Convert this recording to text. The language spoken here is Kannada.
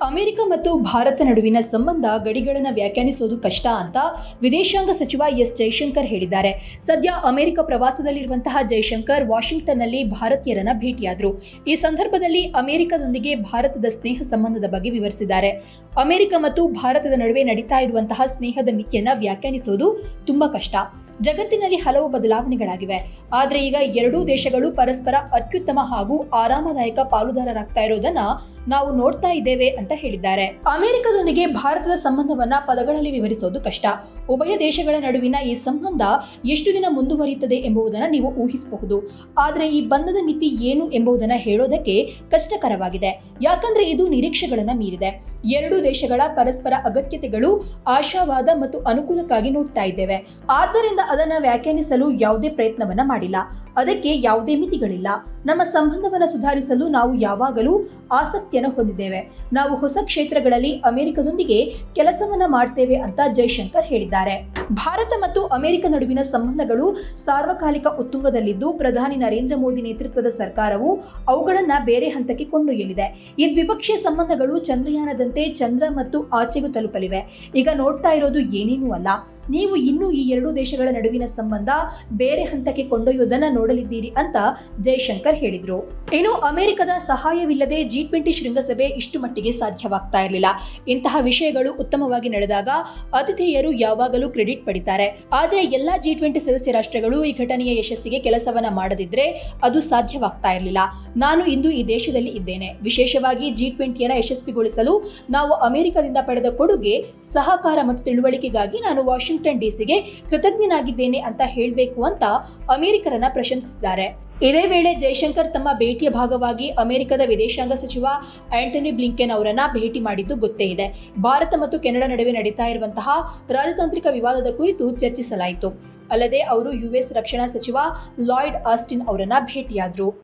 ಅಮೆರಿಕ ಮತ್ತು ಭಾರತ ನಡುವಿನ ಸಂಬಂಧ ಗಡಿಗಳನ್ನು ವ್ಯಾಖ್ಯಾನಿಸೋದು ಕಷ್ಟ ಅಂತ ವಿದೇಶಾಂಗ ಸಚಿವ ಎಸ್ ಜೈಶಂಕರ್ ಹೇಳಿದ್ದಾರೆ ಸದ್ಯ ಅಮೆರಿಕ ಪ್ರವಾಸದಲ್ಲಿರುವಂತಹ ಜೈಶಂಕರ್ ವಾಷಿಂಗ್ಟನ್ನಲ್ಲಿ ಭಾರತೀಯರನ್ನ ಭೇಟಿಯಾದರು ಈ ಸಂದರ್ಭದಲ್ಲಿ ಅಮೆರಿಕದೊಂದಿಗೆ ಭಾರತದ ಸ್ನೇಹ ಸಂಬಂಧದ ಬಗ್ಗೆ ವಿವರಿಸಿದ್ದಾರೆ ಅಮೆರಿಕ ಮತ್ತು ಭಾರತದ ನಡುವೆ ನಡೀತಾ ಇರುವಂತಹ ಸ್ನೇಹದ ಮಿತಿಯನ್ನ ವ್ಯಾಖ್ಯಾನಿಸೋದು ತುಂಬಾ ಕಷ್ಟ ಜಗತ್ತಿನಲ್ಲಿ ಹಲವು ಬದಲಾವಣೆಗಳಾಗಿವೆ ಆದರೆ ಈಗ ಎರಡೂ ದೇಶಗಳು ಪರಸ್ಪರ ಅತ್ಯುತ್ತಮ ಹಾಗೂ ಆರಾಮದಾಯಕ ಪಾಲುದಾರರಾಗ್ತಾ ಇರೋದನ್ನ ನಾವು ನೋಡ್ತಾ ಇದ್ದೇವೆ ಅಂತ ಹೇಳಿದ್ದಾರೆ ಅಮೆರಿಕದೊಂದಿಗೆ ಭಾರತದ ಸಂಬಂಧವನ್ನ ಪದಗಳಲ್ಲಿ ವಿವರಿಸೋದು ಕಷ್ಟ ಉಭಯ ದೇಶಗಳ ನಡುವಿನ ಈ ಸಂಬಂಧ ಎಷ್ಟು ದಿನ ಮುಂದುವರಿಯುತ್ತದೆ ಎಂಬುದನ್ನು ನೀವು ಊಹಿಸಬಹುದು ಆದರೆ ಈ ಬಂಧದ ಮಿತಿ ಏನು ಎಂಬುದನ್ನು ಹೇಳೋದಕ್ಕೆ ಕಷ್ಟಕರವಾಗಿದೆ ಯಾಕಂದ್ರೆ ಇದು ನಿರೀಕ್ಷೆಗಳನ್ನ ಮೀರಿದೆ ಎರಡೂ ದೇಶಗಳ ಪರಸ್ಪರ ಅಗತ್ಯತೆಗಳು ಆಶಾವಾದ ಮತ್ತು ಅನುಕೂಲಕ್ಕಾಗಿ ನೋಡ್ತಾ ಇದ್ದೇವೆ ಆದ್ದರಿಂದ ಅದನ್ನ ವ್ಯಾಖ್ಯಾನಿಸಲು ಯಾವುದೇ ಪ್ರಯತ್ನವನ್ನ ಮಾಡಿಲ್ಲ ಅದಕ್ಕೆ ಯಾವುದೇ ಮಿತಿಗಳಿಲ್ಲ ನಮ್ಮ ಸಂಬಂಧವನ್ನ ಸುಧಾರಿಸಲು ನಾವು ಯಾವಾಗಲೂ ಆಸಕ್ತಿಯನ್ನು ಹೊಂದಿದ್ದೇವೆ ನಾವು ಹೊಸ ಕ್ಷೇತ್ರಗಳಲ್ಲಿ ಅಮೆರಿಕದೊಂದಿಗೆ ಕೆಲಸವನ್ನ ಮಾಡ್ತೇವೆ ಅಂತ ಜೈಶಂಕರ್ ಹೇಳಿದ್ದಾರೆ ಭಾರತ ಮತ್ತು ಅಮೆರಿಕ ನಡುವಿನ ಸಂಬಂಧಗಳು ಸಾರ್ವಕಾಲಿಕ ಉತ್ತುಂಗದಲ್ಲಿದ್ದು ಪ್ರಧಾನಿ ನರೇಂದ್ರ ಮೋದಿ ನೇತೃತ್ವದ ಸರ್ಕಾರವು ಅವುಗಳನ್ನ ಬೇರೆ ಹಂತಕ್ಕೆ ಕೊಂಡೊಯ್ಯಲಿದೆ ಈ ದ್ವಿಪಕ್ಷೀಯ ಸಂಬಂಧಗಳು ಚಂದ್ರಯಾನದಂತೆ ಚಂದ್ರ ಮತ್ತು ಆಚೆಗೂ ತಲುಪಲಿವೆ ಈಗ ನೋಡ್ತಾ ಇರೋದು ಏನೇನೂ ಅಲ್ಲ ನೀವು ಇನ್ನೂ ಈ ಎರಡೂ ದೇಶಗಳ ನಡುವಿನ ಸಂಬಂಧ ಬೇರೆ ಹಂತಕ್ಕೆ ಕೊಂಡೊಯ್ಯೋದನ್ನ ನೋಡಲಿದ್ದೀರಿ ಅಂತ ಜೈಶಂಕರ್ ಹೇಳಿದ್ರು ಇನ್ನು ಅಮೆರಿಕದ ಸಹಾಯವಿಲ್ಲದೆ ಜಿ ಟ್ವೆಂಟಿ ಶೃಂಗಸಭೆ ಇಷ್ಟು ಮಟ್ಟಿಗೆ ಸಾಧ್ಯವಾಗ್ತಾ ಇರಲಿಲ್ಲ ಇಂತಹ ವಿಷಯಗಳು ಉತ್ತಮವಾಗಿ ನಡೆದಾಗ ಅತಿಥೇಯರು ಯಾವಾಗಲೂ ಕ್ರೆಡಿಟ್ ಪಡಿತಾರೆ ಆದರೆ ಎಲ್ಲಾ ಜಿ ಟ್ವೆಂಟಿ ಸದಸ್ಯ ರಾಷ್ಟ್ರಗಳು ಈ ಘಟನೆಯ ಯಶಸ್ಸಿಗೆ ಕೆಲಸವನ್ನ ಮಾಡದಿದ್ರೆ ಅದು ಸಾಧ್ಯವಾಗ್ತಾ ಇರಲಿಲ್ಲ ನಾನು ಇಂದು ಈ ದೇಶದಲ್ಲಿ ಇದ್ದೇನೆ ವಿಶೇಷವಾಗಿ ಜಿ ಟ್ವೆಂಟಿಯನ್ನ ಯಶಸ್ವಿಗೊಳಿಸಲು ನಾವು ಅಮೆರಿಕದಿಂದ ಪಡೆದ ಕೊಡುಗೆ ಸಹಕಾರ ಮತ್ತು ತಿಳುವಳಿಕೆಗಾಗಿ ನಾನು ವಾಷಿಂಗ್ಟನ್ ಡಿಸಿಗೆ ಕೃತಜ್ಞನಾಗಿದ್ದೇನೆ ಅಂತ ಹೇಳಬೇಕು ಅಂತ ಅಮೆರಿಕರನ್ನ ಪ್ರಶಂಸಿಸಿದ್ದಾರೆ ಇದೇ ವೇಳೆ ಜೈಶಂಕರ್ ತಮ್ಮ ಭೇಟಿಯ ಭಾಗವಾಗಿ ಅಮೆರಿಕದ ವಿದೇಶಾಂಗ ಸಚಿವ ಆಂಟನಿ ಬ್ಲಿಂಕೆನ್ ಅವರನ್ನ ಭೇಟಿ ಮಾಡಿದ್ದು ಗೊತ್ತೇ ಇದೆ ಭಾರತ ಮತ್ತು ಕೆನಡಾ ನಡುವೆ ನಡೀತಾ ಇರುವಂತಹ ರಾಜತಾಂತ್ರಿಕ ವಿವಾದದ ಕುರಿತು ಚರ್ಚಿಸಲಾಯಿತು ಅಲ್ಲದೆ ಅವರು ಯುಎಸ್ ರಕ್ಷಣಾ ಸಚಿವ ಲಾಯ್ಡ್ ಆಸ್ಟಿನ್ ಅವರನ್ನ ಭೇಟಿಯಾದರು